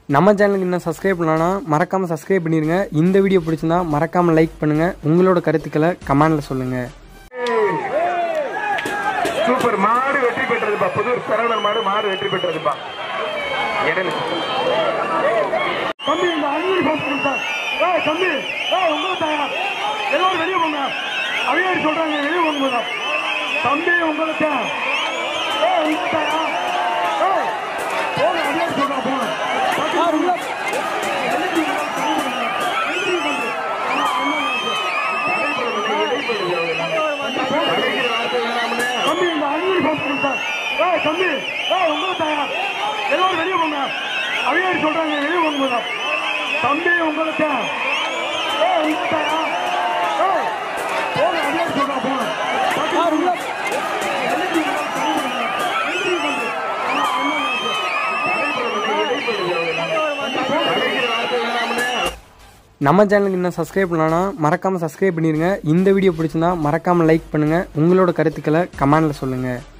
நம்ம சேனலுக்கு இன்னும் சப்ஸ்கிரைப் பண்ணலன்னா மறக்காமல் சப்ஸ்கிரைப் பண்ணிடுங்க இந்த வீடியோ பிடிச்சிருந்தா மறக்காமல் லைக் பண்ணுங்கள் உங்களோட கருத்துக்களை கமெண்டில் சொல்லுங்கள் சூப்பர் மாடு வெற்றி பெற்றதுப்பா புதூர் சரவணன் மாடு மாடு வெற்றி பெற்றதுப்பா இடையில தம்பி இந்த அஞ்சலி பாஸ்கரன் சார் ஏய் தம்பி ஏய் உங்களை தாயா எல்லாரும் வெளியே போங்க அவையாடி சொல்றாங்க வெளியே போங்க தம்பி உங்களை தான் ஏய் உங்களை தாயா ஏய் போங்க அவையாடி சொல்றா போங்க தம்பி இந்த அஞ்சலி பாஸ்கரன் சார் ஏய் தம்பி ஏய் உங்களை தாயா எல்லாரும் வெளியே போங்க அவையாடி சொல்றாங்க வெளியே போங்க தம்பி உங்களை தான் ஏய் உங்களை தாயா ஏய் போங்க அவையாடி சொல்றா போங்க நம்ம சேனலுக்கு இன்னும் சப்ஸ்கிரைப் பண்ணலன்னா மறக்காமல் சப்ஸ்கிரைப் பண்ணிடுங்க இந்த வீடியோ பிடிச்சிருந்தா மறக்காமல் லைக் பண்ணுங்கள் உங்களோட கருத்துக்களை கமெண்டில் சொல்லுங்கள்